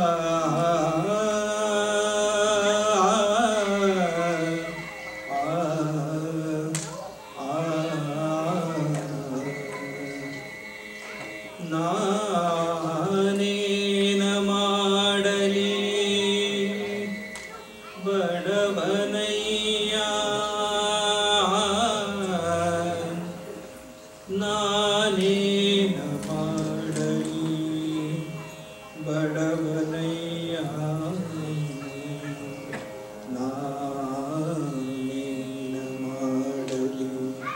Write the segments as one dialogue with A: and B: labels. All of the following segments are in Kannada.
A: ನಾನೇನ ಮಾಡಲಿ ಬಡವನಯ್ಯ ನಾನೇನ ಮಾಡಲಿ ಬಡವನಯ್ಯ ನಾನೇನ ಮಾಡಲಿ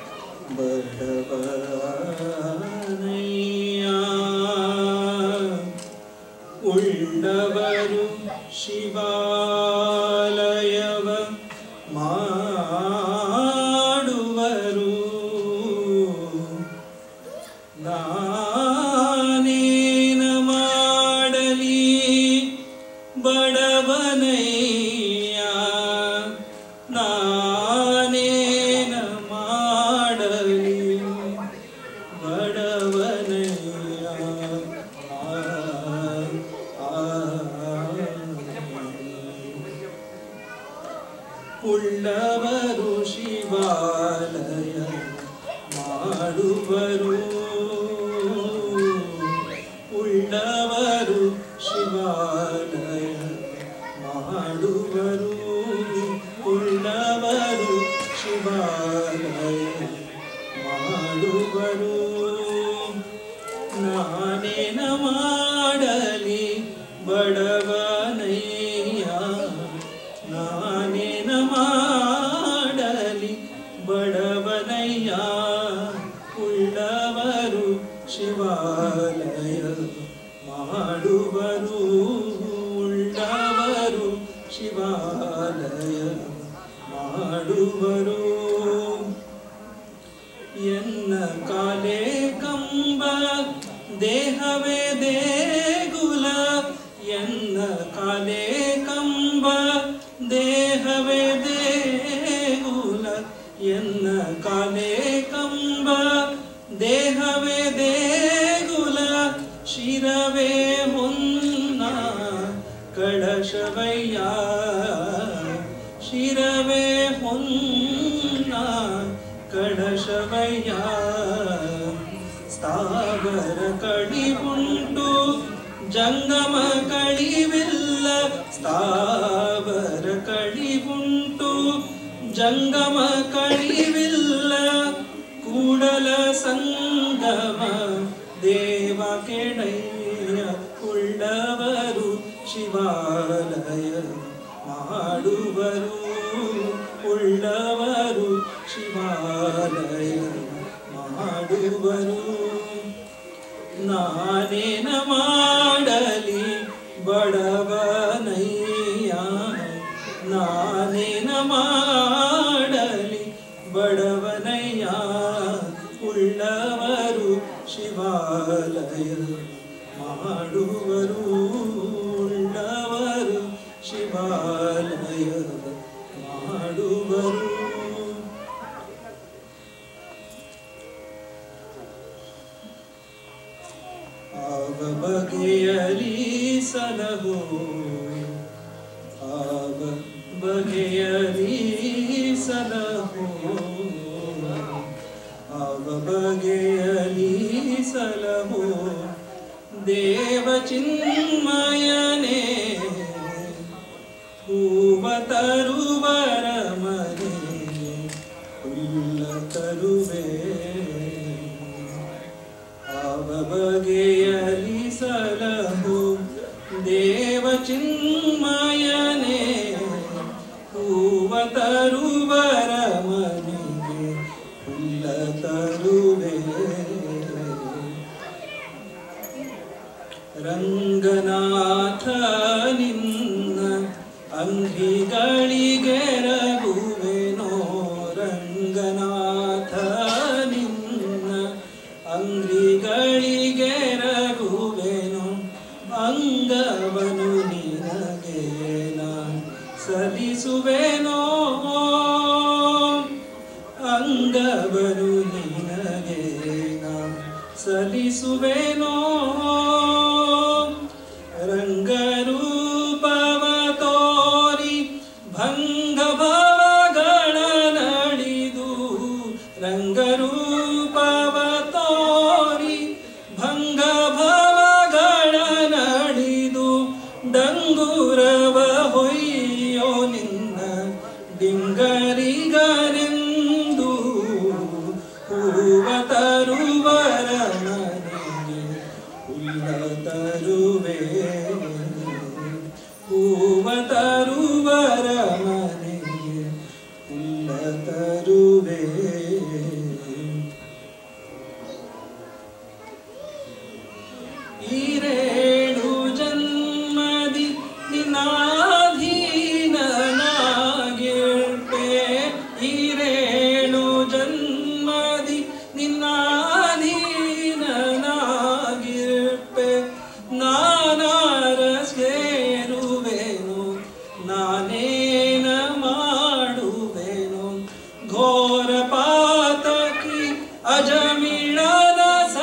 A: ಬಡವನಯ್ಯ ಉಳ್ಳವರು ಶಿವಾಲಯವ ಮಾಡುವರು ನಾನೇನ ಮಾಡಲಿ ಬಡವನಯ್ಯ ನಾನೇನ ಮಾಡಲಿ ಬಡವನಯ್ಯ ಆ, ಆ, ಉಳ್ಳವರು ಶಿವಾಲಯ ಮಾಡುವರು ಉಳ್ಳವರು ಶಿವಾಲಯ ಮಾಡುವರು ಉಳ್ಳವರು ಶಿವಾಲಯ ಮಾಡುವರು ನಾನೇನ ಮಾಡಲಿ ಬಡವನಯ್ಯ ನಾನೇನ ಮಾಡಲಿ ಬಡವನಯ್ಯ ಉಳ್ಳವರು ಶಿವಾಲಯ ಮಾಡುವರು ಉಳ್ಳವರು ಶಿವಾಲಯ ಮಾಡುವರು ಎನ್ನ ಕಾಲೇ ಕಂಬ ದೇಹವೇ ದೇಗುಲ ಎನ್ನ ಕಾಲೇ ಕಂಬ ದೇಹವೇ ದೇಗುಲ ಎನ್ನ ಕಾಲೇ ಕಂಬ ದೇಹವೇ ದೇಗುಲ ಶಿರವೇ ಮುನ್ನ ಕಳಶವಯ್ಯ ಶಿರವೇ ಹೊನ್ನ ಕಳಶವಯ್ಯ ಸ್ಥಾವರ ಕಳಿವುಂಟು ಜಂಗಮ ಕಳಿವಿಲ್ಲ ಸ್ಥಾವರ ಕಳಿವುಂಟು ಜಂಗಮ ಕಳಿವಿಲ್ಲ ಕೂಡಲ ಸಂಗಮ ದೇವ ಕೆಡಯ್ಯ ಉಳ್ಳವರು ಶಿವಾಲಯ ಮಾಡುವರು ಉಳ್ಳವರು ಶಿವಾಲಯ ಮಾಡುವರು ನಾನೇನ ಮಾಡಲಿ ಬಡವನಯ್ಯ ನಾನೇನ ಮಾಡಲಿ ಬಡವನಯ್ಯ ಉಳ್ಳವರು ಶಿವಾಲಯ ಮಾಡುವರು ಉಳ್ಳವರು ಶಿವಾಲಯ ಮಾಡುವರು ಆವ ಬಗೆಯಲಿ ಸಲಹೋ ಆವ ಬಗೆಯಲಿ ಸಲಹೋ ಆವ ಬಗೆಯಲಿ ಸಲಹೋ ದೇವ ಚಿನ್ಮಯನೇ ಹೂವ ತರುವರ ಮನೆ ಹುಲ್ಲ ತರುವೆ ಆವ ಬಗೆಯಲಿ ಸಲಹು ದೇವ ಚಿನ್ಮಯನೇ ಹೂವ ತರುವರ ಮನೆಗೆ ಹುಲ್ಲ ತರುವೆ ರಂಗನಾಥ ನಿನ್ನ ಅಂಗಿಗಳಿಗೆ ರಘುವೆನೋ ರಂಗನಾಥ ನಿನ್ನ ಅಂಗಿಗಳಿಗೆ ರಘುವೆನೋ ಅಂಗವನು ನಿನಗೆ ನಾನು ಸಲ್ಲಿಸುವೆನೋ ಅಂಗವನು ನಿನಗೆ ನಾನು ಸಲ್ಲಿಸುವೆನೋ ರಂಗರು ಡಂಗುರವ ಹೊಯ್ಯೋ ನಿನ್ನ ಡಿಂಗರಿಗನೆಂದು ಹೂವ ತರುವರ ಮನೆಗೆ ಹುಲ್ಲ ತರುವೆ ಹೂವ ತರುವರ ಮನೆಗೆ ಹುಲ್ಲ ತರುವೆ ಈರೇಳು ಜನ್ಮದಿ ನಿನ್ನಾಧೀನನಾಗಿರ್ಪೆ ಈರೇಳು ಜನ್ಮದಿ ನಿನ್ನಾಧೀನನಾಗಿರ್ಪೆ ನಾನಾರ ಸೇರುವೆನು ನಾನೇನ ಮಾಡುವೆನು ಘೋರ ಪಾತಕಿ ಅಜಮಿಳನ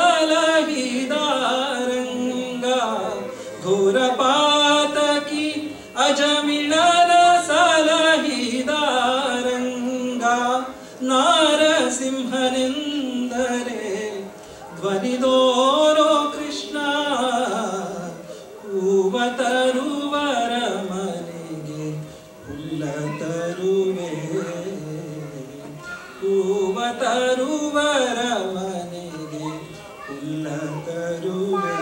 A: ಸಲಹಿದಾರಂಗ ಘೋರ ಪಾತಕಿ ಅಜಮಿಳನ ಸಲಹಿದಾರಂಗ ನಾರಸಿಂಹನೆಂದರೆ ಧ್ವನಿದೋರೋ ಕೃಷ್ಣ ಹೂವ ತರುವರ ಮನೆಗೆ ಹುಲ್ಲ ತರುವೆ ಹೂವ ತರುವರ ಮನೆಗೆ ಹುಲ್ಲ ತರುವೆ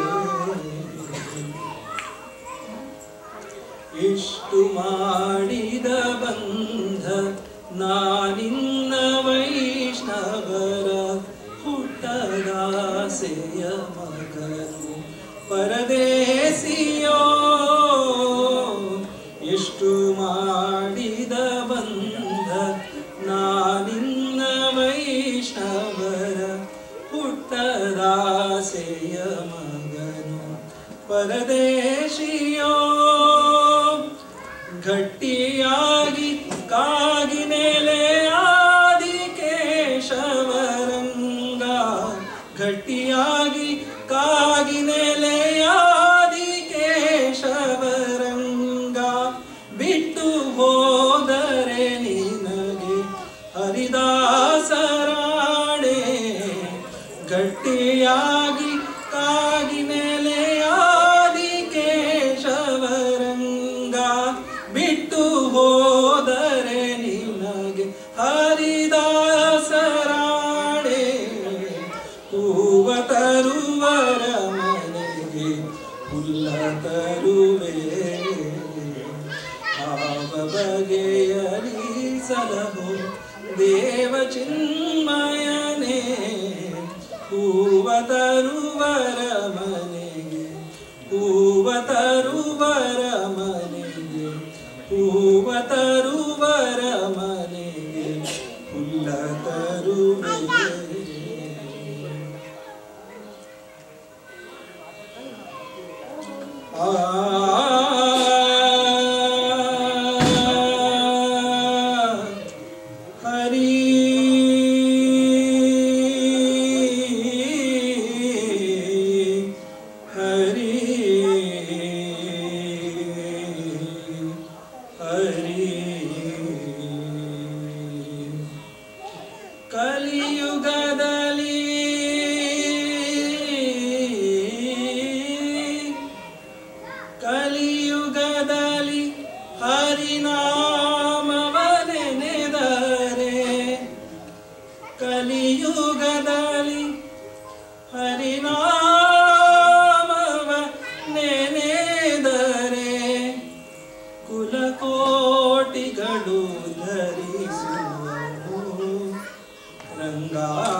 A: ಇಷ್ಟು ಮಾಡಿದ ಬಂಧ ನಾನಿನ್ನ ವೈಷ್ಣವರ ಹುಟ್ಟದಾಸೆಯ ಮಗನು ಪರದೇಸಿಯೋ ಎಷ್ಟು ಮಾಡಿದ ಬಂಧ ನಾನಿನ್ನ ವೈಷ್ಣವರ ಹುಟ್ಟದಾಸೆಯ ಮಗನು ಪರದೇಶಿಯೋ ಗಟ್ಟಿಯಾಗಿ ಕಾಗಿ ನೆಲೆಯಾದಿ ಕೇಶವರಂಗ ಗಟ್ಟಿಯಾಗಿ ಕಾಗಿ ನೆಲೆಯಾದಿ ಕೇಶವರಂಗ ಬಿಟ್ಟು ಹೋದರೆ ನಿನಗೆ ಹರಿದಾಸರಾಣೆ ಗಟ್ಟಿಯಾಗಿ ಕಾಗಿ ನೆಲೆಯಾದಿ ಕೇಶವರಂಗ ಬಿಟ್ಟು ಹೋದರೆ ನಿನಗೆ ಹರಿದಾಸರಾಣೆ ಹೂವ ತರುವರ ಮನೆಗೆ ಹುಲ್ಲ ತರುವೆ ಆವ ಬಗೆಯಲಿ ಸಲಹು ದೇವ ಚಿನ್ಮಯನೇ ಹೂವ ತರುವರ ಮನೆಗೆ ಹೂವ ತರುವರ ಮನೆಗೆ ಹೂವ ತರುವರ ಮನೆಗೆ ಹುಲ್ಲ ತರುವೆ ಹರಿ ಹರಿ ಹರಿ ಕಲಿಯುಗದಲ್ಲಿ ಕಲಿಯುಗದಲ್ಲಿ ಹರಿನಾಮವನೆನೆದರೆ ಕಲಿಯುಗದಲ್ಲಿ ಹರಿನಾಮವ ನೆನೆದರೆ ಕುಲಕೋಟಿಗಳು ಧರಿಸುವನು ರಂಗ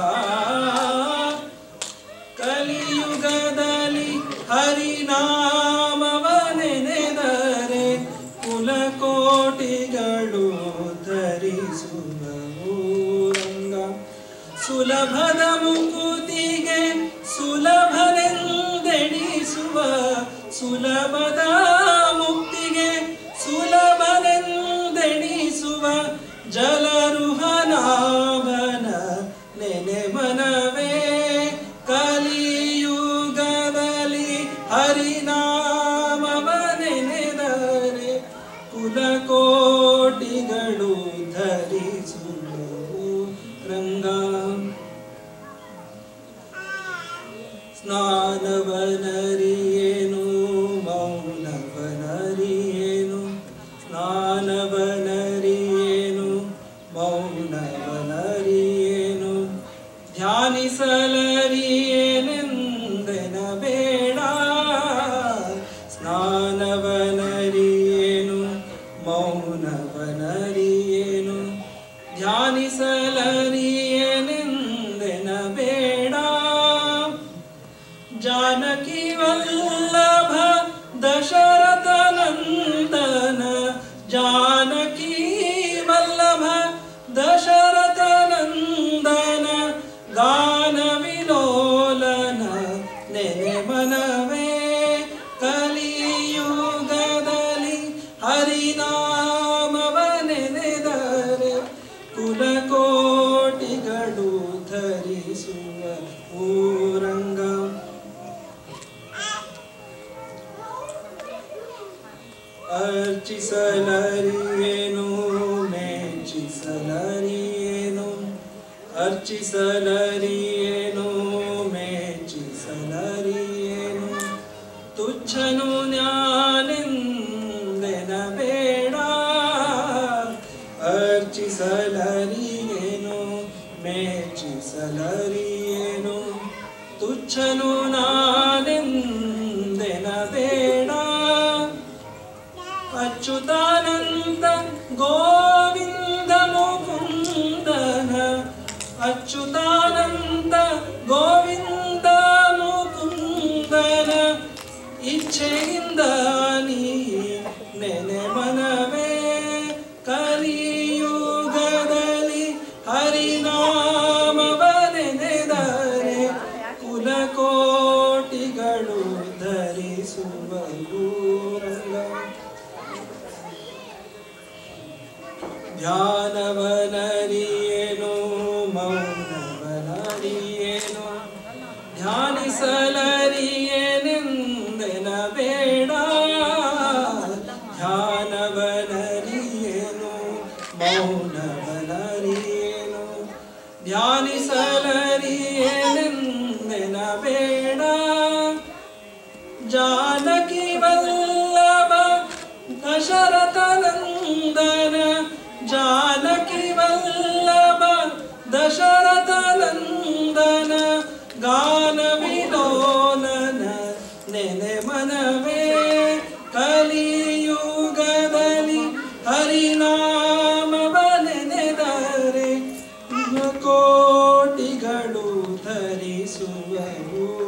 A: ಕಲಿಯುಗದಲ್ಲಿ ಹರಿನಾಮವನೆನೆದರೆ ಕುಲಕೋಟಿಗಳು ಧರಿಸುವವು ರಂಗ ಸುಲಭದ ಮುಕುತಿಗೆ ಸುಲಭನೆಂದೆಣಿಸುವ ಸುಲಭದ ಮುಕ್ತಿಗೆ ಸುಲಭನೆಂದೆಣಿಸುವ ಜಲರುಹನಾಭನ ನೆನೆಮನವೇ ಕಲಿಯುಗದಲ್ಲಿ ಹರಿನಾಮವ ನೆನೆದರೆ ಕುಲಕೋಟಿಗಳು ಧರಿಸುವವು ರಂಗ ಸ್ನಾನವನರಿಯೇನು ಮೌನವ ಅರ್ಚಿಸಲರಿಯೇನು ಮೆಚ್ಚಿಸಲರಿಯೇನು ಅರ್ಚಿಸಲರಿಯೇನು ಮೆಚ್ಚಿಸಲರಿಯೇನು ತುಚ್ಛನು ಜ್ಞಾನೆಂದೆನ ಬೇಡ ಅರ್ಚಿಸಲರಿಯೇನು ಮೆಚ್ಚಿಸಲರಿಯೇನು ತುಚ್ಛನು ನಾನೆಂದೆನ ಬೇಡ ಅಚ್ಯುತಾನಂದ ಗೋವಿಂದ ಮುಕುಂದನ ಅಚ್ಯುತಾನಂದ ಗೋವಿಂದ ಮುಕುಂದನ ಇಚ್ಛೆಯಿಂದ ನೀ ನೆನೆ ಮನವೇ ಕಲಿಯುಗದಲ್ಲಿ ಹರಿನಾಮವ ನೆನೆದರೆ ಕುಲಕೋಟಿಗಳು ಧರಿಸುವರು ರಂಗ ಧ್ಯಾನವನರಿಯೇನು ಮೌನವನರಿಯೇನು ಧ್ಯಾನಿಸಲರಿಯೇನೆಂದೆನ ಬೇಡ ಧ್ಯಾನವನರಿಯೇನು ಮೌನವನರಿಯೇನು ಧ್ಯಾನಿಸಲರಿಯೇನೆಂದೆನ ಬೇಡ ಜಾನಕಿ ವಲ್ಲಭ ದಶರಥ ನಂದನ ಜಾನಕಿ ವಲ್ಲಭ ದಶರಥ ನಂದನ ಗಾನ ವಿಲೋಲನ ನೆನೆ ಮನವೇ ಕಲಿಯುಗದಲ್ಲಿ ಹರಿನಾಮವ ನೆನೆದರೆ ಕೋಟಿಗಳು ಧರಿಸುವರು